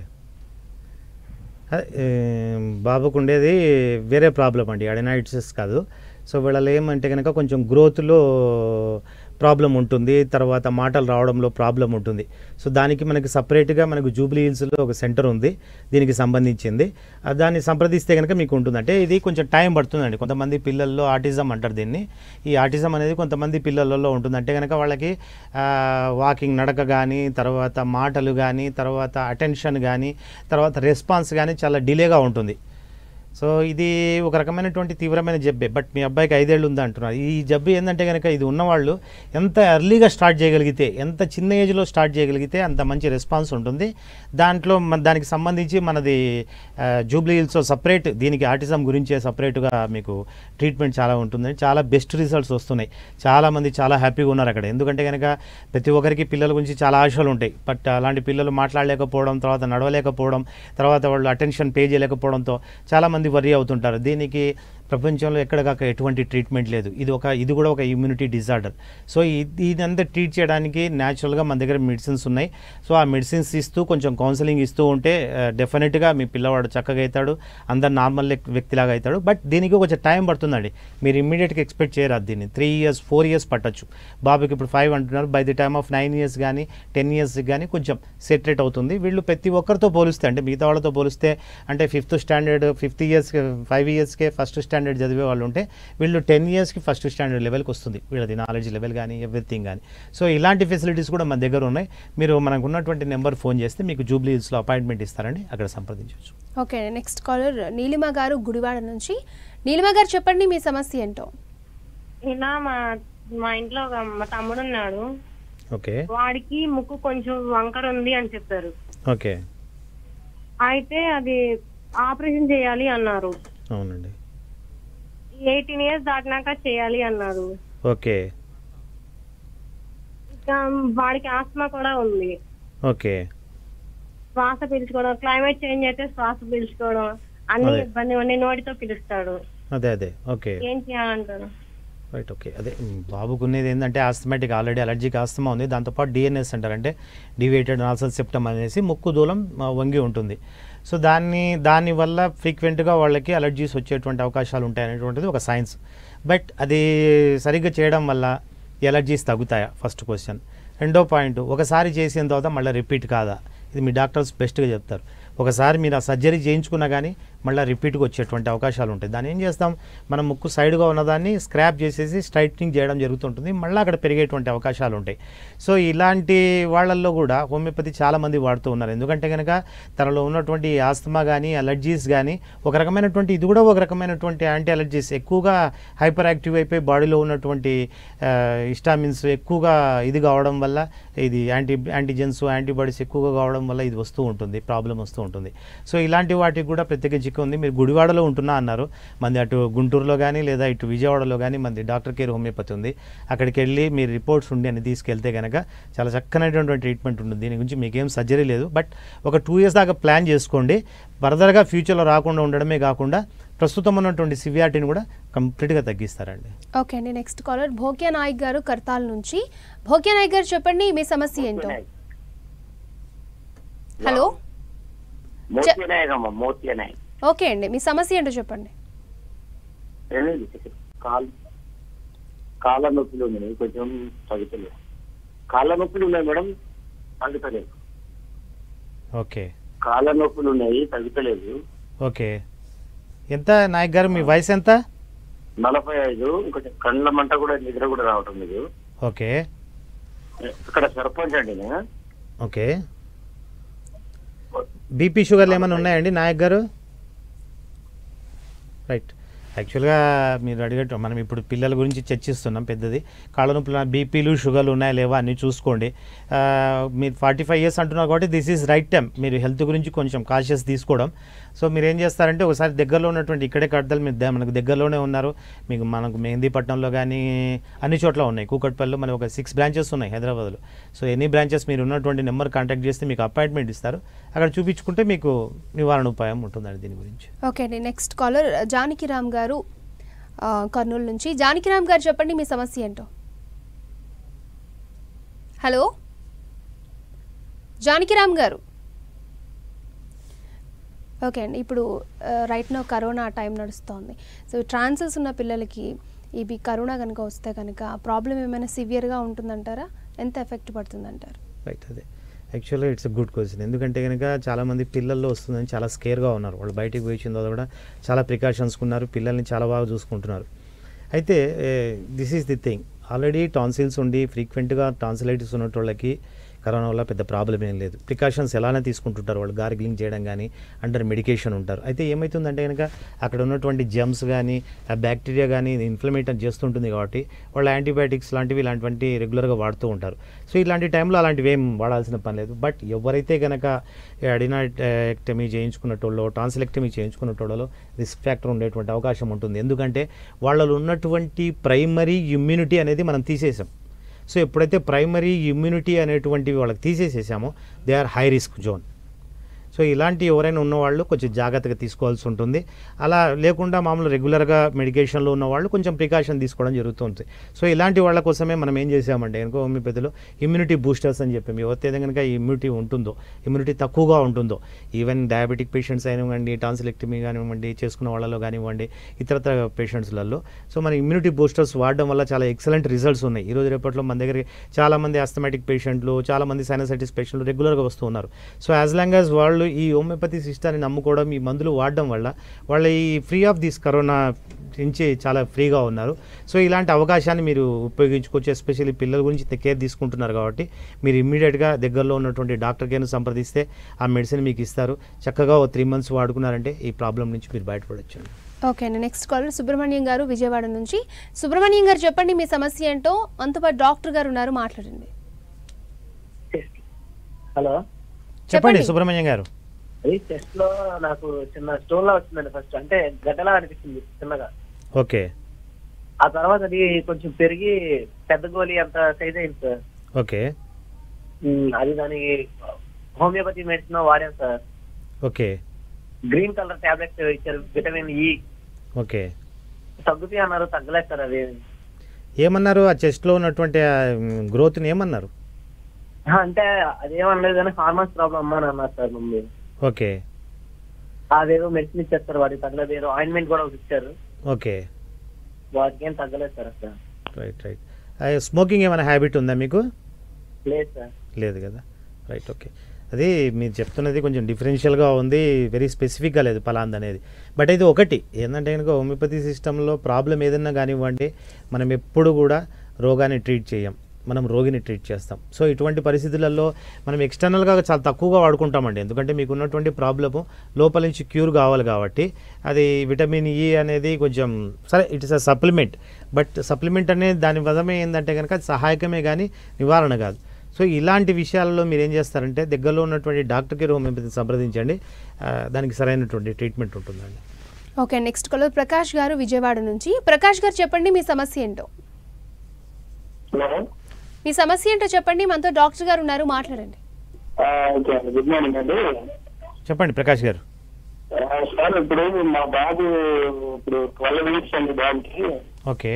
[SPEAKER 2] అదే, ఏ, బాబుకు ఉండేది వేరే ప్రాబ్లం అండి అడినైటిస్ కాదు సో వీళ్ళలో ఏమంటే కనుక కొంచెం గ్రోత్లో ప్రాబ్లం ఉంటుంది తర్వాత మాటలు రావడంలో ప్రాబ్లం ఉంటుంది సో దానికి మనకి సపరేట్గా మనకు జూబ్లీ హిల్స్లో ఒక సెంటర్ ఉంది దీనికి సంబంధించింది ఆ దాన్ని సంప్రదిస్తే కనుక మీకు ఉంటుంది అంటే ఇది కొంచెం టైం పడుతుందండి కొంతమంది పిల్లల్లో ఆటిజం అంటారు దీన్ని ఈ ఆటిజం అనేది కొంతమంది పిల్లలలో ఉంటుంది అంటే కనుక వాళ్ళకి వాకింగ్ నడక కానీ తర్వాత మాటలు కానీ తర్వాత అటెన్షన్ కానీ తర్వాత రెస్పాన్స్ కానీ చాలా డిలేగా ఉంటుంది సో ఇది ఒక రకమైనటువంటి తీవ్రమైన జబ్బే బట్ మీ అబ్బాయికి ఐదేళ్ళు ఉంది అంటున్నారు ఈ జబ్బు ఏంటంటే కనుక ఇది ఉన్నవాళ్ళు ఎంత ఎర్లీగా స్టార్ట్ చేయగలిగితే ఎంత చిన్న ఏజ్లో స్టార్ట్ చేయగలిగితే అంత మంచి రెస్పాన్స్ ఉంటుంది దాంట్లో మన దానికి సంబంధించి మనది ఆ, జూబ్లీ హిల్స్ సపరేట్ దీనికి ఆటిజం గురించే సపరేట్గా మీకు ట్రీట్మెంట్ చాలా ఉంటుంది చాలా బెస్ట్ రిజల్ట్స్ వస్తున్నాయి చాలామంది చాలా హ్యాపీగా ఉన్నారు అక్కడ ఎందుకంటే కనుక ప్రతి ఒక్కరికి పిల్లల గురించి చాలా ఆశలు ఉంటాయి బట్ అలాంటి పిల్లలు మాట్లాడలేకపోవడం తర్వాత నడవలేకపోవడం తర్వాత వాళ్ళు అటెన్షన్ పే చేయలేకపోవడంతో చాలామంది వరి అవుతుంటారు దీనికి ప్రపంచంలో ఎక్కడికక్కడ ఎటువంటి ట్రీట్మెంట్ లేదు ఇది ఒక ఇది కూడా ఒక ఇమ్యూనిటీ డిజార్డర్ సో ఇది ఇదంతా ట్రీట్ చేయడానికి న్యాచురల్గా మన దగ్గర మెడిసిన్స్ ఉన్నాయి సో ఆ మెడిసిన్స్ ఇస్తూ కొంచెం కౌన్సిలింగ్ ఇస్తూ ఉంటే డెఫినెట్గా మీ పిల్లవాడు చక్కగా అవుతాడు అందరు నార్మల్ వ్యక్తిలాగా అవుతాడు బట్ దీనికి కొంచెం టైం పడుతుందండి మీరు ఇమ్మీడియట్గా ఎక్స్పెక్ట్ చేయరాదు దీన్ని త్రీ ఇయర్స్ ఫోర్ ఇయర్స్ పట్టొచ్చు బాబుకి ఇప్పుడు ఫైవ్ అంటున్నారు by the time of nine years కానీ టెన్ ఇయర్స్కి కానీ కొంచెం సెటరేట్ అవుతుంది వీళ్ళు ప్రతి ఒక్కరితో పోలిస్తే అంటే మిగతా వాళ్ళతో పోలిస్తే అంటే ఫిఫ్త్ స్టాండర్డ్ ఫిఫ్త్ ఇయర్స్కి ఫైవ్ ఇయర్స్కే ఫస్ట్ స్టాండర్డ్ చదివే వాళ్ళు ఉంటే వీళ్ళు టెన్ ఇయర్స్కి ఫస్ట్ స్టాండర్డ్ లెవెల్కి వస్తుంది వీళ్ళది నాలెడ్జ్ లెవెల్ కానీ ఎవ్రీథింగ్ కానీ సో ఇలాంటి ఫెసిలిటీస్ కూడా మన దగ్గర ఉన్నాయి మీరు మనకు ఉన్నటువంటి నెంబర్ ఫోన్ చేస్తే మీకు జూబ్లీ హిల్స్లో అపాయింట్మెంట్ ఇస్తారండి అక్కడ సంప్రదించవచ్చు
[SPEAKER 1] ఓకే నెక్స్ట్ కాలర్ నీలిమ గారు గుడివాడ నుంచి నీలిమ గారు చెప్పండి మీ సమస్య ఏంటో
[SPEAKER 8] ఇలా మా మా ఇంట్లో ఒక మా తమ్ముడు ఉన్నాడు
[SPEAKER 2] ఓకే
[SPEAKER 8] వాడికి ముక్కు కొంచెం వంకర ఉంది అని చెప్పారు
[SPEAKER 2] ఓకే
[SPEAKER 8] అయితే అది ఆపరేషన్ చేయాలి అన్నారు
[SPEAKER 2] అవునండి
[SPEAKER 8] ఎయిటీన్ ఇయర్స్ దాటినాక చేయాలి అన్నారు
[SPEAKER 2] ఓకే
[SPEAKER 8] ఇంకా వాడికి ఆస్మా కూడా ఉంది
[SPEAKER 2] ఓకే
[SPEAKER 8] శ్వాస పీల్చుకోవడం క్లైమేట్ చేంజ్ అయితే శ్వాస పీల్చుకోవడం అన్ని
[SPEAKER 2] అదే.
[SPEAKER 8] ఇబ్బంది ఉన్నాయి నోటితో పిలుస్తాడు
[SPEAKER 2] అదే అదే ఓకే
[SPEAKER 8] ఏం చేయాలంటారు
[SPEAKER 2] రైట్ ఓకే అదే మ్, బాబుకు ఉన్నది ఏంటంటే ఆస్థమాటిక్ ఆల్రెడీ అలర్జిక్ ఆస్తమా ఉంది దాంతోపాటు డిఎన్ఎస్ అంటారు అంటే డివేటెడ్ నాసల్ సెప్టమ్ అనేసి ముక్కు దూలం ఆ, వంగి ఉంటుంది సో దాన్ని దానివల్ల ఫ్రీక్వెంట్గా వాళ్ళకి అలర్జీస్ వచ్చేటువంటి అవకాశాలు ఉంటాయి అనేటువంటిది ఒక సైన్స్ బట్ అది సరిగ్గా చేయడం వల్ల ఎలర్జీస్ తగ్గుతాయా ఫస్ట్ క్వశ్చన్ రెండో పాయింట్ ఒకసారి చేసిన తర్వాత మళ్ళీ రిపీట్ కాదా ఇది మీ డాక్టర్స్ బెస్ట్గా చెప్తారు ఒకసారి మీరు ఆ సర్జరీ చేయించుకున్నా కానీ మళ్ళీ రిపీట్గా వచ్చేటువంటి అవకాశాలు ఉంటాయి దాన్ని ఏం చేస్తాం మనం ముక్కు సైడ్గా ఉన్నదాన్ని స్క్రాప్ చేసేసి స్ట్రైట్నింగ్ చేయడం జరుగుతుంటుంది మళ్ళీ అక్కడ పెరిగేటువంటి అవకాశాలు ఉంటాయి సో ఇలాంటి వాళ్ళల్లో కూడా హోమియోపతి చాలామంది వాడుతూ ఉన్నారు ఎందుకంటే కనుక తనలో ఉన్నటువంటి ఆస్తమా కానీ అలర్జీస్ కానీ ఒక రకమైనటువంటి ఇది కూడా ఒక రకమైనటువంటి యాంటీ అలర్జీస్ ఎక్కువగా హైపర్ యాక్టివ్ అయిపోయి బాడీలో ఉన్నటువంటి ఇస్టామిన్స్ ఎక్కువగా ఇది కావడం వల్ల ఇది యాంటీ యాంటీజెన్స్ యాంటీబాడీస్ ఎక్కువగా కావడం వల్ల ఇది వస్తూ ఉంటుంది ప్రాబ్లం వస్తూ ఉంటుంది సో ఇలాంటి వాటికి కూడా ప్రత్యేక చిక్క ఉంది మీరు గుడివాడలో ఉంటున్నా అన్నారు మంది అటు గుంటూరులో కానీ లేదా ఇటు విజయవాడలో కానీ మంది డాక్టర్ కేర్ హోమియోపతి ఉంది అక్కడికి వెళ్ళి మీరు రిపోర్ట్స్ ఉండి అని తీసుకెళ్తే కనుక చాలా చక్కనైనటువంటి ట్రీట్మెంట్ ఉంటుంది దీని గురించి మీకేం సర్జరీ లేదు బట్ ఒక టూ ఇయర్స్ దాకా ప్లాన్ చేసుకోండి ఫర్దర్గా ఫ్యూచర్లో రాకుండా ఉండడమే కాకుండా ప్రస్తుతం ఉన్నటువంటి సివియారిటీని కూడా కంప్లీట్గా తగ్గిస్తారండి
[SPEAKER 1] ఓకే అండి నెక్స్ట్ కాలర్ భోగ్య నాయక్ గారు కర్తాల్ నుంచి భోగ్య నాయక్ గారు చెప్పండి మీ సమస్య ఏంటో హలో
[SPEAKER 6] మోతి నాయక్ అమ్మ మోతి నాయక్
[SPEAKER 1] ఓకే అండి మీ సమస్య ఏంటో చెప్పండి
[SPEAKER 6] కాలు కాళ్ళ నొప్పులు ఉన్నాయి కొంచెం తగ్గుతలేదు కాళ్ళ నొప్పులు ఉన్నాయి మేడం తగ్గుతలేదు
[SPEAKER 2] ఓకే
[SPEAKER 6] కాళ్ళ నొప్పులు ఉన్నాయి తగ్గుతలేదు
[SPEAKER 2] ఓకే ఎంత నాయక్ గారు మీ వయసు ఎంత
[SPEAKER 6] నలభై ఐదు కొంచెం కళ్ళ మంట కూడా నిద్ర కూడా రావటం లేదు
[SPEAKER 2] ఓకే
[SPEAKER 6] ఇక్కడ సర్పంచ్ అండి నేను
[SPEAKER 2] ఓకే బీపీ షుగర్లు ఏమైనా ఉన్నాయండి నాయక్ గారు రైట్ యాక్చువల్గా మీరు అడిగట్టు మనం ఇప్పుడు పిల్లల గురించి చర్చిస్తున్నాం పెద్దది కాళ్ళ నొప్పులు బీపీలు షుగర్లు ఉన్నాయా లేవా అన్నీ చూసుకోండి ఆ, మీరు ఫార్టీ ఫైవ్ ఇయర్స్ అంటున్నారు కాబట్టి దిస్ ఈజ్ రైట్ టైం మీరు హెల్త్ గురించి కొంచెం కాషియస్ తీసుకోవడం సో మీరు ఏం చేస్తారంటే ఒకసారి దగ్గరలో ఉన్నటువంటి ఇక్కడే కడతలు మీరు ద- మనకు దగ్గరలోనే ఉన్నారు మీకు మనకు మెహందీపట్నంలో కానీ అన్ని చోట్ల ఉన్నాయి కూకట్పల్లిలో మనకి ఒక సిక్స్ బ్రాంచెస్ ఉన్నాయి హైదరాబాద్లో సో ఎనీ బ్రాంచెస్ మీరు ఉన్నటువంటి నెంబర్ కాంటాక్ట్ చేస్తే మీకు అపాయింట్మెంట్ ఇస్తారు అక్కడ చూపించుకుంటే మీకు నివారణ ఉపాయం ఉంటుందండి దీని గురించి
[SPEAKER 1] ఓకే అండి నెక్స్ట్ కాలర్ జానకిరామ్ గారు ఆ, కర్నూలు నుంచి జానకిరామ్ గారు చెప్పండి మీ సమస్య ఏంటో హలో జానకిరామ్ గారు ఓకే అండి ఇప్పుడు రైట్ నో కరోనా టైం నడుస్తోంది సో ట్రాన్సెస్ ఉన్న పిల్లలకి ఇవి కరోనా కనుక వస్తే కనుక ప్రాబ్లం ఏమైనా సివియర్గా ఉంటుందంటారా ఎంత ఎఫెక్ట్ పడుతుందంటారు
[SPEAKER 2] రైట్ అదే యాక్చువల్గా ఇట్స్ ఎ గుడ్ క్వశ్చన్ ఎందుకంటే కనుక చాలామంది పిల్లల్లో వస్తుందని చాలా స్కేర్గా ఉన్నారు వాళ్ళు బయటికి పోయి వచ్చిన తర్వాత కూడా చాలా ప్రికాషన్స్ ఉన్నారు పిల్లల్ని చాలా బాగా చూసుకుంటున్నారు అయితే this is the thing already tonsils ఉండి ఫ్రీక్వెంట్గా టాన్సిలైటిస్ ఉన్నట్టు వాళ్ళకి కరోనా వల్ల పెద్ద ప్రాబ్లం ఏం లేదు ప్రికాషన్స్ ఎలానే తీసుకుంటుంటారు వాళ్ళు గార్గిలింగ్ చేయడం కానీ అండర్ మెడికేషన్ ఉంటారు అయితే ఏమవుతుందంటే కనుక అక్కడ ఉన్నటువంటి జమ్స్ కానీ ఆ బ్యాక్టీరియా కానీ ఇన్ఫ్లమేషన్ చేస్తుంటుంది కాబట్టి వాళ్ళు యాంటీబయాటిక్స్ లాంటివి ఇలాంటివంటి రెగ్యులర్గా వాడుతూ ఉంటారు సో ఇలాంటి టైంలో అలాంటివి ఏం వాడాల్సిన పని లేదు బట్ ఎవరైతే కనుక అడినాటెక్టమీ చేయించుకున్నటోళ్ళో టాన్సిలెక్టమీ చేయించుకున్నటోళ్ళలో రిస్క్ ఫ్యాక్టర్ ఉండేటువంటి అవకాశం ఉంటుంది ఎందుకంటే వాళ్ళలో ఉన్నటువంటి ప్రైమరీ ఇమ్యూనిటీ అనేది మనం తీసేసాం సో ఎప్పుడైతే ప్రైమరీ ఇమ్యూనిటీ అనేటువంటివి వాళ్ళకి తీసేసేసామో they are high risk zone so ఇలాంటి ఎవరైనా ఉన్నవాళ్ళు కొంచెం జాగ్రత్తగా తీసుకోవాల్సి ఉంటుంది అలా లేకుండా మామూలు రెగ్యులర్గా మెడికేషన్లో ఉన్న వాళ్ళు కొంచెం ప్రికాషన్ తీసుకోవడం జరుగుతుంది సో ఇలాంటి వాళ్ళ కోసమే మనం ఏం చేసామంటే కనుక హోమియోపతిలో ఇమ్యూనిటీ బూస్టర్స్ అని చెప్పి ఎవరితే కనుక ఇమ్యూనిటీ ఉంటుందో ఇమ్యూనిటీ తక్కువగా ఉంటుందో ఈవెన్ డయాబెటిక్ పేషెంట్స్ అయినివ్వండి టాన్సిలెక్టమీ కానివ్వండి చేసుకున్న వాళ్ళలో కానివ్వండి ఇతరత్ర పేషెంట్స్లలో సో మన ఇమ్యూనిటీ బూస్టర్స్ వాడడం వల్ల చాలా ఎక్సలెంట్ రిజల్ట్స్ ఉన్నాయి ఈ రోజు రేపట్లో మన దగ్గరికి చాలామంది ఆస్థమాటిక్ పేషెంట్లు చాలామంది సైనసైటిస్ పేషెంట్లు రెగ్యులర్గా వస్తూ ఉన్నారు సో యాజ్ లాంగ్ యాజ్ వాళ్ళు ఈ హోమియోపతి సిస్టాన్ని నమ్ముకోవడం ఈ మందులు వాడడం వల్ల వాళ్ళ ఈ ఫ్రీ ఆఫ్ దిస్ కరోనా నుంచి చాలా ఫ్రీగా ఉన్నారు సో ఇలాంటి అవకాశాన్ని మీరు ఉపయోగించుకోవచ్చు ఎస్పెషల్లీ పిల్లల గురించి కేర్ తీసుకుంటున్నారు కాబట్టి మీరు ఇమ్మీడియట్గా దగ్గరలో ఉన్నటువంటి డాక్టర్ కేర్ను సంప్రదిస్తే ఆ మెడిసిన్ మీకు ఇస్తారు చక్కగా ఓ త్రీ మంత్స్ వాడుకున్నారంటే ఈ ప్రాబ్లం నుంచి మీరు బయటపడవచ్చు
[SPEAKER 1] ఓకే అండి నెక్స్ట్ కాలర్ సుబ్రహ్మణ్యం గారు విజయవాడ నుంచి సుబ్రహ్మణ్యం గారు చెప్పండి మీ సమస్య ఏంటో అంతపాటు డాక్టర్ గారు ఉన్నారు మాట్లాడండి
[SPEAKER 6] హలో
[SPEAKER 2] చెప్పండి
[SPEAKER 1] చెప్పండి.
[SPEAKER 2] సుబ్రహ్మణ్యం గారు
[SPEAKER 6] అది చెస్ట్ లో నాకు చిన్న స్టోన్ లా వచ్చిందండి ఫస్ట్ అంటే గడ్డలా అనిపిస్తుంది చిన్నగా
[SPEAKER 2] ఓకే
[SPEAKER 6] ఆ తర్వాత అది కొంచెం పెరిగి పెద్ద గోళీ అంత సైజ్ అయింది సార్
[SPEAKER 2] ఓకే
[SPEAKER 6] ఉమ్, అది దానికి హోమియోపతి మెడిసిన్ వాడాను sir
[SPEAKER 2] okay
[SPEAKER 6] green colour tablets ఇచ్చారు విటమిన్ ఈ
[SPEAKER 2] ఓకే
[SPEAKER 6] తగ్గుతాయి అన్నారు తగ్గలేదు సార్ అవి
[SPEAKER 2] ఏమన్నారు ఆ చెస్ట్లో ఉన్నటువంటి గ్రోత్ని ఏమన్నారు
[SPEAKER 6] ఆ, అంటే అదేమనలేదు కానీ హార్మోన్స్ ప్రాబ్లం అమ్మా అని అన్నారు సార్ మమ్మీ
[SPEAKER 2] ఓకే
[SPEAKER 6] అదేదో మెడిసిన్ ఇచ్చేస్తారు వాడికి తగ్గలేదు ఏదో ఆయింట్మెంట్ కూడా ఒకటి ఇచ్చారు
[SPEAKER 2] ఓకే
[SPEAKER 6] వాటికి ఏం తగ్గలేదు సార్ అసలు
[SPEAKER 2] రైట్ రైట్ స్మోకింగ్ ఏమైనా హ్యాబిట్ ఉందా మీకు
[SPEAKER 6] లేదు సార్
[SPEAKER 2] లేదు కదా రైట్ ఓకే అది మీరు చెప్తున్నది కొంచెం డిఫరెన్షియల్గా ఉంది వెరీ స్పెసిఫిక్గా లేదు పలాంది అనేది బట్ ఇది ఒకటి ఏంటంటే కనుక హోమియోపతి సిస్టంలో ప్రాబ్లం ఏదన్నా కానివ్వండి మనం ఎప్పుడు కూడా రోగాన్ని ట్రీట్ చేయం మనం రోగిని ట్రీట్ చేస్తాం సో ఇటువంటి పరిస్థితులలో మనం ఎక్స్టర్నల్గా చాలా తక్కువగా వాడుకుంటామండి ఎందుకంటే మీకు ఉన్నటువంటి ప్రాబ్లము లోపల నుంచి క్యూర్ కావాలి కాబట్టి అది విటమిన్ ఈ అనేది కొంచెం సరే it is uh supplement but supplement అనేది దాని వదమే ఏంటంటే కనుక అది సహాయకమే కానీ నివారణ కాదు సో ఇలాంటి విషయాలలో మీరు ఏం చేస్తారంటే దగ్గరలో ఉన్నటువంటి డాక్టర్ కేర్ హోమియోపతిని సంప్రదించండి ఆ, దానికి సరైనటువంటి ట్రీట్మెంట్ ఉంటుందండి
[SPEAKER 1] ఓకే నెక్స్ట్ కాలర్ ప్రకాష్ గారు విజయవాడ నుంచి ప్రకాష్ గారు చెప్పండి మీ సమస్య ఏంటో మీ సమస్య ఏంటో చెప్పండి మనతో డాక్టర్ గారు ఉన్నారు మాట్లాడండి
[SPEAKER 4] ఓకే అండి గుడ్ మార్నింగ్ అండి
[SPEAKER 2] చెప్పండి ప్రకాష్ గారు
[SPEAKER 4] ఆ, సార్ ఇప్పుడు మా బాబు ఇప్పుడు ట్వెల్వ్ వీక్స్ అండి బాబుకి
[SPEAKER 2] ఓకే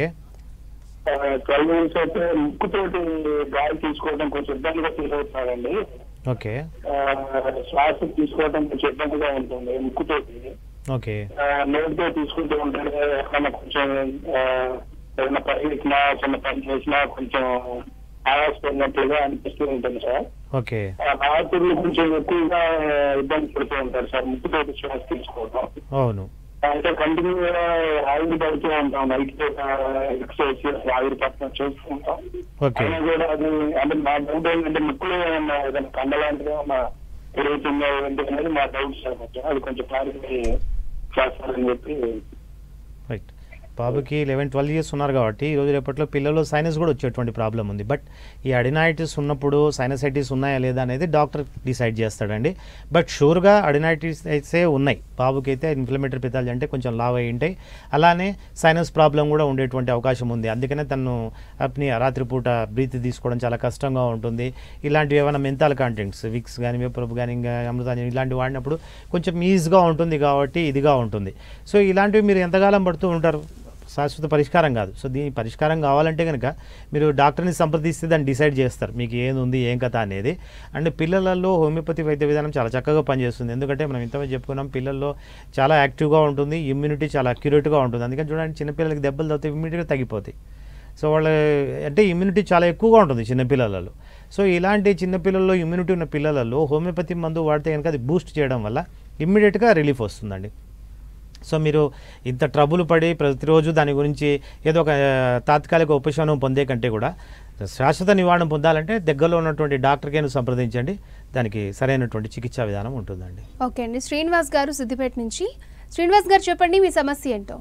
[SPEAKER 4] ట్వెల్వ్ వీక్స్ అయితే ముక్కుతోటి గాలి తీసుకోవడం కొంచెం ఇబ్బందిగా ఫీల్ అవుతున్నాడండి
[SPEAKER 2] ఓకే
[SPEAKER 4] ఆ, శ్వాస తీసుకోవడం కొంచెం ఇబ్బందిగా ఉంటుంది ముక్కుతోటి
[SPEAKER 2] ఓకే
[SPEAKER 4] ఆ, నోటితో తీసుకుంటూ ఉంటాడు ఏమన్నా కొంచెం ఆ, ఏదైనా పరిగెత్తినా చిన్న పని చేసినా కొంచెం ఆయాసపడినట్లుగా అనిపిస్తూ ఉంటుంది సార్
[SPEAKER 2] ఓకే
[SPEAKER 4] ఆ రాత్రులు కొంచెం ఎక్కువగా ఇబ్బంది పడుతూ ఉంటారు సార్ ముక్కుతోటి శ్వాస తీసుకోవడం
[SPEAKER 2] అవును
[SPEAKER 4] అయితే కంటిన్యూగా ఆవిరి పడుతూ ఉంటాం నైట్ ఎక్సర్సైజ్ చేసి ఆవిరి పట్టడం చేస్తూ ఉంటాం
[SPEAKER 2] ఓకే
[SPEAKER 4] అయినా కూడా అది అంటే మా డౌట్ ఏంటంటే ముక్కులో ఏమన్నా ఏదైనా కండ లాంటిది ఏమన్నా పెరుగుతుందో ఏంటి అనేది మా డౌట్ సార్ కొంచెం అది కొంచెం క్లారిఫై చేస్తారని చెప్పి
[SPEAKER 2] రైట్ బాబుకి లెవెన్ ట్వెల్వ్ ఇయర్స్ ఉన్నారు కాబట్టి ఈ రోజు రేపట్లో పిల్లలు సైనస్ కూడా వచ్చేటువంటి ప్రాబ్లం ఉంది బట్ ఈ అడినైటిస్ ఉన్నప్పుడు సైనసైటిస్ ఉన్నాయా లేదా అనేది డాక్టర్ డిసైడ్ చేస్తాడండి బట్ షూర్గా అడినైటిస్ అయితే ఉన్నాయి బాబుకి అయితే ఇన్ఫ్లమేటరీ పితాలజీ అంటే కొంచెం లావ్ అయి ఉంటాయి అలానే సైనస్ ప్రాబ్లం కూడా ఉండేటువంటి అవకాశం ఉంది అందుకనే తను అప్ని రాత్రిపూట బ్రీత్ తీసుకోవడం చాలా కష్టంగా ఉంటుంది ఇలాంటివి ఏమైనా మెంతాల్ కంటెంట్స్ విక్స్ కానీ వేపరపు కానీ ఇంకా అమృతాంజన్ ఇలాంటివి వాడినప్పుడు కొంచెం ఈజీగా ఉంటుంది కాబట్టి ఇదిగా ఉంటుంది సో ఇలాంటివి మీరు ఎంతకాలం పడుతూ ఉంటారు శాశ్వత పరిష్కారం కాదు సో దీని పరిష్కారం కావాలంటే కనుక మీరు డాక్టర్ని సంప్రదిస్తే దాన్ని డిసైడ్ చేస్తారు మీకు ఏది ఉంది ఏం కథ అనేది అండ్ పిల్లలలో హోమియోపతి వైద్య విధానం చాలా చక్కగా పనిచేస్తుంది ఎందుకంటే మనం ఇంతమంది చెప్పుకున్నాం పిల్లల్లో చాలా యాక్టివ్గా ఉంటుంది ఇమ్యూనిటీ చాలా అక్యురేట్గా ఉంటుంది అందుకని చూడండి చిన్నపిల్లలకి దెబ్బలు తగ్గితే ఇమ్యూనిటీగా తగ్గిపోతాయి సో వాళ్ళ అంటే ఇమ్యూనిటీ చాలా ఎక్కువగా ఉంటుంది చిన్నపిల్లలలో సో ఇలాంటి చిన్నపిల్లల్లో ఇమ్యూనిటీ ఉన్న పిల్లలలో హోమియోపతి మందు వాడితే కనుక అది బూస్ట్ చేయడం వల్ల ఇమ్మీడియట్గా రిలీఫ్ వస్తుందండి సో మీరు ఇంత ట్రబుల్ పడి ప్రతిరోజు దాని గురించి ఏదో ఒక ఆ, తాత్కాలిక ఉపశమనం పొందే కంటే కూడా శాశ్వత నివారణ పొందాలంటే దగ్గరలో ఉన్నటువంటి డాక్టర్కేను సంప్రదించండి దానికి సరైనటువంటి చికిత్సా విధానం ఉంటుందండి
[SPEAKER 1] ఓకే అండి శ్రీనివాస్ గారు సిద్దిపేట నుంచి శ్రీనివాస్ గారు చెప్పండి మీ సమస్య ఏంటో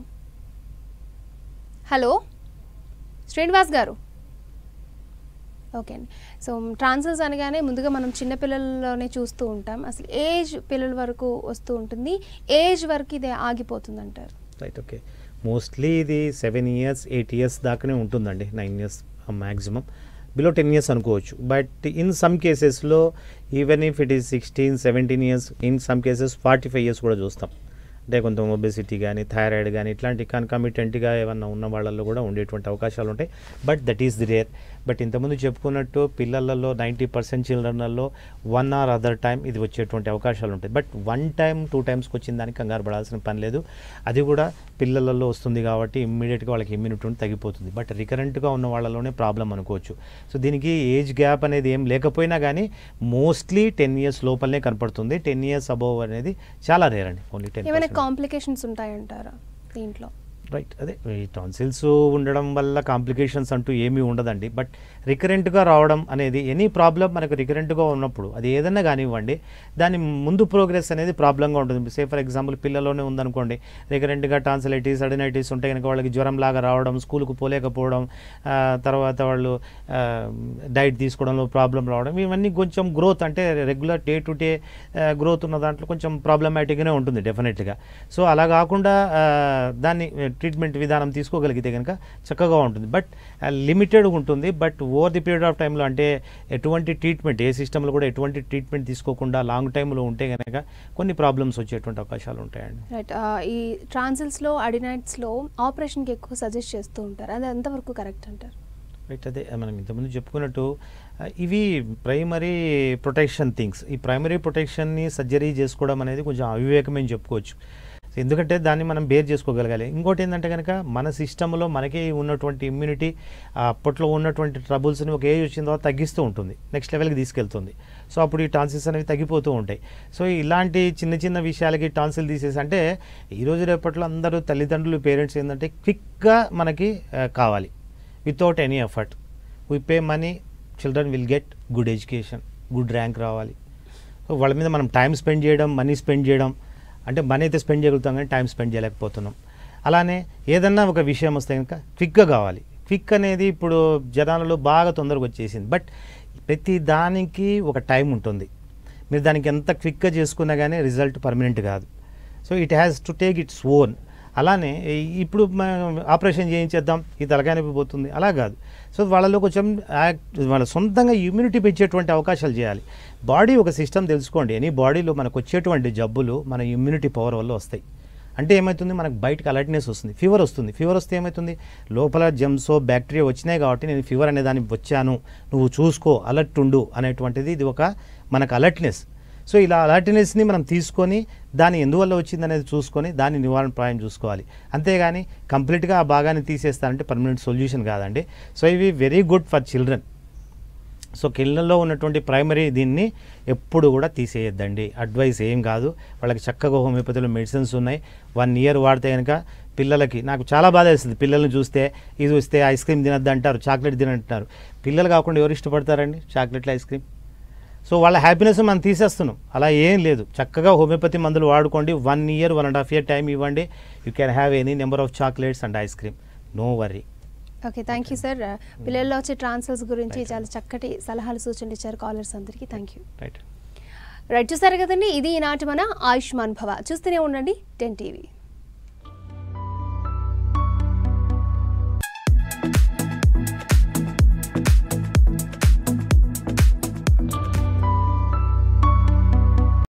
[SPEAKER 1] హలో శ్రీనివాస్ గారు ఓకే అండి సో ట్రాన్సర్స్ అనగానే ముందుగా మనం చిన్నపిల్లల్లోనే చూస్తూ ఉంటాం అసలు ఏజ్ పిల్లల వరకు వస్తూ ఉంటుంది ఏజ్ వరకు ఇది ఆగిపోతుంది అంటారు
[SPEAKER 2] రైట్ ఓకే మోస్ట్లీ ఇది సెవెన్ ఇయర్స్ ఎయిట్ ఇయర్స్ దాకానే ఉంటుందండి nine years maximum below ten years అనుకోవచ్చు బట్ ఇన్ సమ్ కేసెస్లో even if it is sixteen seventeen years in some cases forty five years కూడా చూస్తాం అంటే కొంత ఒబెసిటీ కానీ థైరాయిడ్ కానీ ఇట్లాంటి కన్కమిటెంట్గా ఏమన్నా ఉన్న వాళ్ళల్లో కూడా ఉండేటువంటి అవకాశాలు ఉంటాయి but that is the rare but ఇంతకుముందు చెప్పుకున్నట్టు పిల్లలలో నైంటీ పర్సెంట్ చిల్డ్రన్లలో వన్ ఆర్ అదర్ టైం ఇది వచ్చేటువంటి అవకాశాలు ఉంటాయి బట్ వన్ టైం టూ టైమ్స్కి వచ్చిన దానికి కంగారు పడాల్సిన పని లేదు అది కూడా పిల్లలలో వస్తుంది కాబట్టి ఇమ్మీడియట్గా వాళ్ళకి ఇమ్యూనిటీ ఉంటే తగ్గిపోతుంది బట్ రికరెంట్గా ఉన్న వాళ్ళలోనే ప్రాబ్లం అనుకోవచ్చు సో దీనికి ఏజ్ గ్యాప్ అనేది ఏం లేకపోయినా కానీ మోస్ట్లీ టెన్ ఇయర్స్ లోపలనే కనపడుతుంది టెన్ ఇయర్స్ అబోవ్ అనేది చాలా రేర్ అండి ఓన్లీ టెన్
[SPEAKER 1] ఏమైనా కాంప్లికేషన్స్ ఉంటాయంటారా దీంట్లో
[SPEAKER 2] రైట్ అదే ఈ టాన్సిల్స్ ఉండడం వల్ల కాంప్లికేషన్స్ అంటూ ఏమీ ఉండదండి బట్ రికరెంట్గా రావడం అనేది ఎనీ ప్రాబ్లం మనకు రికరెంట్గా ఉన్నప్పుడు అది ఏదైనా కానివ్వండి దాని ముందు ప్రోగ్రెస్ అనేది ప్రాబ్లంగా ఉంటుంది సే ఫర్ ఎగ్జాంపుల్ పిల్లలోనే ఉందనుకోండి రికరెంట్గా టాన్సిలైటిస్ అడినైటిస్ ఉంటే కనుక వాళ్ళకి జ్వరం లాగా రావడం స్కూల్కు పోలేకపోవడం ఆ, తర్వాత వాళ్ళు డైట్ తీసుకోవడంలో ప్రాబ్లం రావడం ఇవన్నీ కొంచెం గ్రోత్ అంటే regular day to day growth ఉన్న దాంట్లో కొంచెం ప్రాబ్లమాటిక్గానే ఉంటుంది డెఫినెట్గా సో అలా కాకుండా ఆ, దాన్ని ట్రీట్మెంట్ విధానం తీసుకోగలిగితే కనుక చక్కగా ఉంటుంది బట్ లిమిటెడ్ ఉంటుంది but over the period of టైంలో అంటే ఎటువంటి ట్రీట్మెంట్ ఏ సిస్టంలో కూడా ఎటువంటి ట్రీట్మెంట్ తీసుకోకుండా లాంగ్ టైంలో ఉంటే కనుక కొన్ని ప్రాబ్లమ్స్ వచ్చేటువంటి అవకాశాలు ఉంటాయండి
[SPEAKER 1] రైట్ ఈ ట్రాన్సిల్స్లో అడినైట్స్లో ఆపరేషన్కి ఎక్కువ సజెస్ట్ చేస్తూ ఉంటారు అది ఎంతవరకు కరెక్ట్ అంటారు
[SPEAKER 2] రైట్ అదే మనం ఇంతకుముందు చెప్పుకున్నట్టు ఆ, ఇవి ప్రైమరీ ప్రొటెక్షన్ థింగ్స్ ఈ ప్రైమరీ ప్రొటెక్షన్ని సర్జరీ చేసుకోవడం అనేది కొంచెం అవివేకమని చెప్పుకోవచ్చు ఎందుకంటే దాన్ని మనం బేర్ చేసుకోగలగాలి ఇంకోటి ఏంటంటే కనుక మన సిస్టంలో మనకి ఉన్నటువంటి ఇమ్యూనిటీ అప్పట్లో ఉన్నటువంటి ట్రబుల్స్ని ఒక ఏజ్ వచ్చిన తర్వాత తగ్గిస్తూ ఉంటుంది నెక్స్ట్ లెవెల్కి తీసుకెళ్తుంది సో అప్పుడు ఈ టాన్సిల్స్ అనేవి తగ్గిపోతూ ఉంటాయి సో ఇలాంటి చిన్న చిన్న విషయాలకి టాన్సిల్ తీసేసి అంటే ఈరోజు రేపట్లో అందరూ తల్లిదండ్రులు పేరెంట్స్ ఏంటంటే క్విక్గా మనకి ఆ, కావాలి without any effort we pay money children will get good education good rank రావాలి సో వాళ్ళ మీద మనం టైం స్పెండ్ చేయడం మనీ స్పెండ్ చేయడం అంటే మనీ అయితే స్పెండ్ చేయగలుగుతాం కానీ టైం స్పెండ్ చేయలేకపోతున్నాం అలానే ఏదన్నా ఒక విషయం వస్తే కనుక క్విక్గా కావాలి క్విక్ అనేది ఇప్పుడు జనాలలో బాగా తొందరగా వచ్చేసింది బట్ ప్రతి దానికి ఒక టైం ఉంటుంది మీరు దానికి ఎంత క్విక్గా చేసుకున్నా కానీ రిజల్ట్ పర్మనెంట్ కాదు so it has to take its own అలానే ఈ- ఇప్పుడు మనం ఆపరేషన్ చేయించేద్దాం ఈ తలకాయ నొప్పి పోతుంది అలా కాదు సో వాళ్ళలో కొంచెం యాక్ట్- వాళ్ళ సొంతంగా ఇమ్యూనిటీ పెంచేటువంటి అవకాశాలు చేయాలి బాడీ ఒక సిస్టమ్ తెలుసుకోండి ఎనీ బాడీలో మనకు వచ్చేటువంటి జబ్బులు మన ఇమ్యూనిటీ పవర్ వల్ల వస్తాయి అంటే ఏమవుతుంది మనకు బయటకు అలర్ట్నెస్ వస్తుంది ఫీవర్ వస్తుంది ఫీవర్ వస్తే ఏమవుతుంది లోపల జెమ్సో బ్యాక్టీరియా వచ్చినాయి కాబట్టి నేను ఫీవర్ అనే దానికి వచ్చాను నువ్వు చూసుకో అలర్ట్ ఉండు అనేటువంటిది ఇది ఒక మనకు అలర్ట్నెస్ సో ఇలా అలర్ట్నెస్ని మనం తీసుకొని దాని ఎందువల్ల వచ్చింది అనేది చూసుకొని దాని నివారణ ప్రాయం చూసుకోవాలి అంతేగాని కంప్లీట్గా ఆ భాగాన్ని తీసేస్తారంటే పర్మనెంట్ సొల్యూషన్ కాదండి సో ఇవి very good for children so కిళ్ళల్లో ఉన్నటువంటి ప్రైమరీ దీన్ని ఎప్పుడు కూడా తీసేయొద్దండి అడ్వైస్ ఏం కాదు వాళ్ళకి చక్కగా హోమియోపతిలో మెడిసిన్స్ ఉన్నాయి వన్ ఇయర్ వాడితే కనుక పిల్లలకి నాకు చాలా బాధ వేస్తుంది పిల్లల్ని చూస్తే ఇది వస్తే ఐస్ క్రీమ్ తినద్దు అంటారు చాక్లెట్ తినంటున్నారు పిల్లలు కాకుండా ఎవరు ఇష్టపడతారండి చాక్లెట్లు ఐస్ క్రీమ్ సో వాళ్ళ హ్యాపీనెస్ మనం తీసేస్తున్నాం అలా ఏం లేదు చక్కగా హోమియోపతి మందులు వాడుకోండి one year one and half year time ఇవ్వండి you can have any number of chocolates and ice cream no worry
[SPEAKER 1] okay thank you sir పిల్లల్లో వచ్చే ట్రాన్సిల్స్ గురించి చాలా చక్కటి సలహాలు సూచనలు ఇచ్చారు కాలర్స్ అందరికీ థ్యాంక్ యూ
[SPEAKER 2] రైట్
[SPEAKER 1] రైట్ చూసారు కదండి ఇది ఈనాటి మన ఆయుష్మాన్ భవ చూస్తూనే ఉండండి టెన్ టీవీ